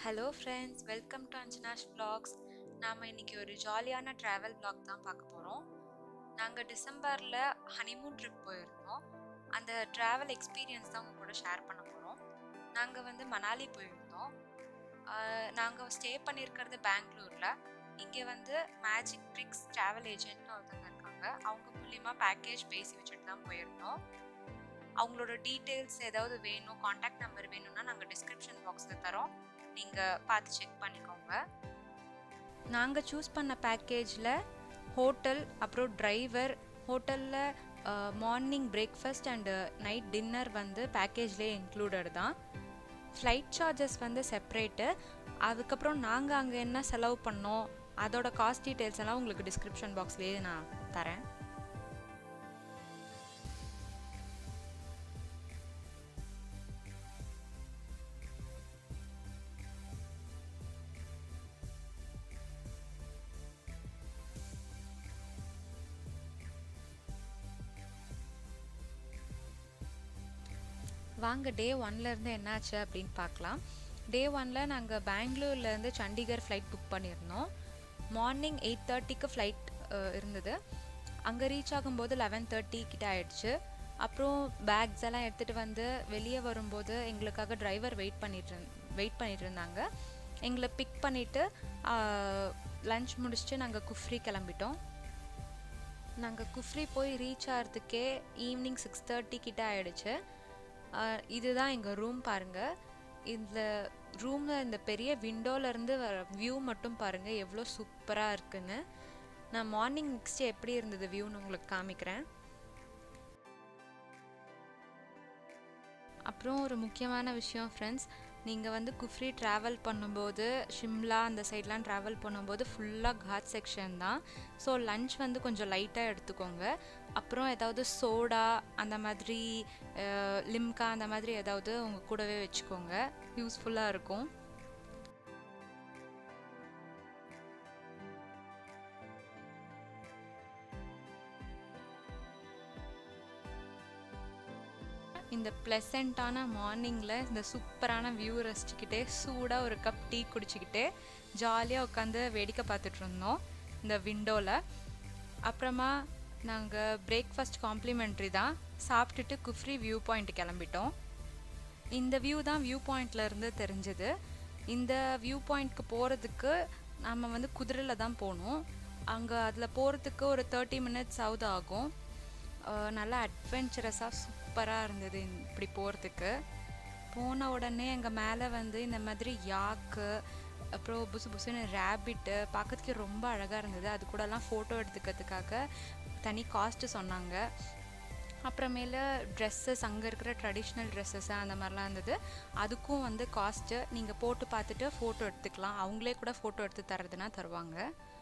hello friends welcome to Anjana's vlogs நாம் இன்னைக்கு ஒரு ஜாலியான ட்ராவல் vlog தான் பார்க்க போகிறோம் நாங்கள் டிசம்பரில் ஹனிமூன் ட்ரிப் போயிருந்தோம் அந்த ட்ராவல் எக்ஸ்பீரியன்ஸ் தான் உங்க கூட ஷேர் பண்ண போகிறோம் நாங்கள் வந்து மணாலி போயிருந்தோம் நாங்கள் ஸ்டே பண்ணியிருக்கிறது பெங்களூரில் இங்கே வந்து மேஜிக் ட்ரிக்ஸ் ட்ராவல் ஏஜென்ட்னு ஒருத்தவங்க இருக்காங்க அவங்க மூலியமாக பேக்கேஜ் பேசி வச்சுட்டு தான் போயிருந்தோம் அவங்களோட டீட்டெயில்ஸ் ஏதாவது வேணும் காண்டாக்ட் நம்பர் வேணும்னா நாங்கள் டிஸ்கிரிப்ஷன் பாக்ஸில் தரோம் நீங்கள் பார்த்து செக் பண்ணிக்கோங்க நாங்கள் சூஸ் பண்ண பேக்கேஜில் ஹோட்டல் அப்புறம் டிரைவர் ஹோட்டலில் morning breakfast and night dinner வந்து பேக்கேஜ்லேயே இன்க்ளூடட் தான் ஃப்ளைட் சார்ஜஸ் வந்து செப்ரேட்டு அதுக்கப்புறம் நாங்கள் அங்கே என்ன செலவு பண்ணோம் அதோட காஸ்ட் டீட்டெயில்ஸ் எல்லாம் உங்களுக்கு டிஸ்கிரிப்ஷன் பாக்ஸ்லேயே நான் தரேன் வாங்க டே ஒன்லேருந்து என்னாச்சு அப்படின்னு பார்க்கலாம் டே ஒனில் நாங்கள் பெங்களூர்லேருந்து சண்டிகர் ஃப்ளைட் புக் பண்ணியிருந்தோம் மார்னிங் எயிட் தேர்ட்டிக்கு ஃப்ளைட் இருந்தது அங்கே ரீச் ஆகும்போது லெவன் தேர்ட்டி கிட்ட ஆயிடுச்சு அப்புறம் பேக்ஸ் எல்லாம் எடுத்துகிட்டு வந்து வெளியே வரும்போது எங்களுக்காக டிரைவர் வெயிட் பண்ணிட்டு வெயிட் பண்ணிட்டு இருந்தாங்க எங்களை பிக் பண்ணிவிட்டு லஞ்ச் முடிச்சுட்டு நாங்கள் குஃப்ரி கிளம்பிட்டோம் நாங்கள் குஃப்ரி போய் ரீச் ஆகிறதுக்கே ஈவினிங் சிக்ஸ் தேர்ட்டி கிட்ட ஆயிடுச்சு இதுதான் எங்கள் ரூம் பாருங்கள் இந்த ரூமில் இந்த பெரிய விண்டோலேருந்து வர வியூ மட்டும் பாருங்கள் எவ்வளோ சூப்பராக இருக்குன்னு நான் மார்னிங் நெக்ஸ்ட்டு எப்படி இருந்தது வியூன்னு உங்களுக்கு காமிக்கிறேன் அப்புறம் ஒரு முக்கியமான விஷயம் ஃப்ரெண்ட்ஸ் நீங்கள் வந்து குஃப்ரி ட்ராவல் பண்ணும்போது ஷிம்லா அந்த சைட்லாம் ட்ராவல் பண்ணும்போது ஃபுல்லாக காட் செக்ஷன் தான் ஸோ லன்ச் வந்து கொஞ்சம் லைட்டாக எடுத்துக்கோங்க அப்புறம் ஏதாவது சோடா அந்த மாதிரி லிம்கா அந்த மாதிரி ஏதாவது உங்கள் கூடவே வச்சுக்கோங்க யூஸ்ஃபுல்லாக இருக்கும் இந்த ப்ளசண்ட்டான மார்னிங்கில் இந்த சூப்பரான வியூ ரசிச்சுக்கிட்டே சூடாக ஒரு கப் டீ குடிச்சிக்கிட்டே ஜாலியாக உட்காந்து வேடிக்கை பார்த்துட்டு இருந்தோம் இந்த விண்டோவில் அப்புறமா நாங்கள் பிரேக்ஃபாஸ்ட் காம்ப்ளிமெண்ட்ரி தான் சாப்பிட்டுட்டு குஃப்ரி வியூ பாயிண்ட் கிளம்பிட்டோம் இந்த வியூ தான் வியூ பாயிண்டில் இருந்து தெரிஞ்சது இந்த வியூ பாயிண்ட்க்கு போகிறதுக்கு நம்ம வந்து குதிரையில் தான் போகணும் அங்கே அதில் போகிறதுக்கு ஒரு தேர்ட்டி மினிட்ஸ் ஆகுது ஆகும் நல்லா அட்வென்ச்சரஸாக சூப்பராக இருந்தது இப்படி போகிறதுக்கு போன உடனே எங்கள் மேலே வந்து இந்த மாதிரி யாக்கு அப்புறம் புசு புசுன்னு ரேபிட்டு பார்க்கறதுக்கு ரொம்ப அழகாக இருந்தது அது கூடலாம் ஃபோட்டோ எடுத்துக்கிறதுக்காக தனி காஸ்ட்டு சொன்னாங்க அப்புறமேல ட்ரெஸ்ஸஸ் அங்கே இருக்கிற ட்ரெடிஷ்னல் ட்ரெஸ்ஸஸ் அந்த மாதிரிலாம் இருந்தது அதுக்கும் வந்து காஸ்ட்டு நீங்கள் போட்டு பார்த்துட்டு ஃபோட்டோ எடுத்துக்கலாம் அவங்களே கூட ஃபோட்டோ எடுத்து தரதுன்னா தருவாங்க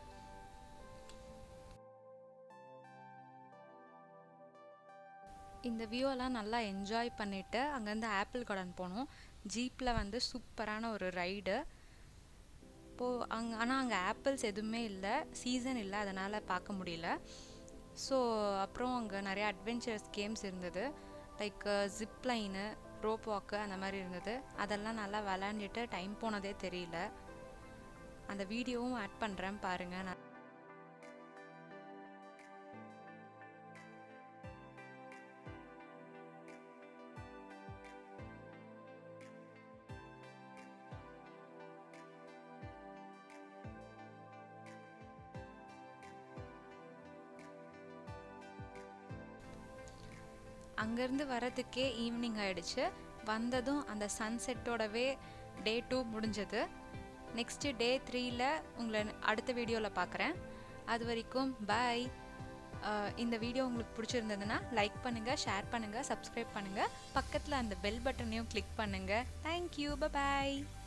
இந்த வியூவெல்லாம் நல்லா என்ஜாய் பண்ணிவிட்டு அங்கேருந்து ஆப்பிள் கார்டன் போனோம் ஜீப்பில் வந்து சூப்பரான ஒரு ரைடு இப்போது அங்கே ஆனால் அங்கே ஆப்பிள்ஸ் எதுவுமே இல்லை சீசன் இல்லை அதனால் பார்க்க முடியல ஸோ அப்புறம் அங்கே நிறைய அட்வென்ச்சரஸ் கேம்ஸ் இருந்தது like zip line rope walk அந்த மாதிரி இருந்தது அதெல்லாம் நல்லா விளாண்டுட்டு டைம் போனதே தெரியல அந்த வீடியோவும் ஆட் பண்ணுறேன் பாருங்கள் நான் அங்கேருந்து வரதுக்கே ஈவினிங் ஆயிடுச்சு வந்ததும் அந்த சன்செட்டோடவே டே டூ முடிஞ்சது நெக்ஸ்ட்டு டே த்ரீயில் உங்களை அடுத்த வீடியோவில் பார்க்குறேன் அது வரைக்கும் பாய் இந்த வீடியோ உங்களுக்கு பிடிச்சிருந்ததுன்னா லைக் பண்ணுங்கள் ஷேர் பண்ணுங்கள் சப்ஸ்கிரைப் பண்ணுங்கள் பக்கத்தில் அந்த பெல் பட்டனையும் கிளிக் பண்ணுங்கள் தேங்க்யூ பாய்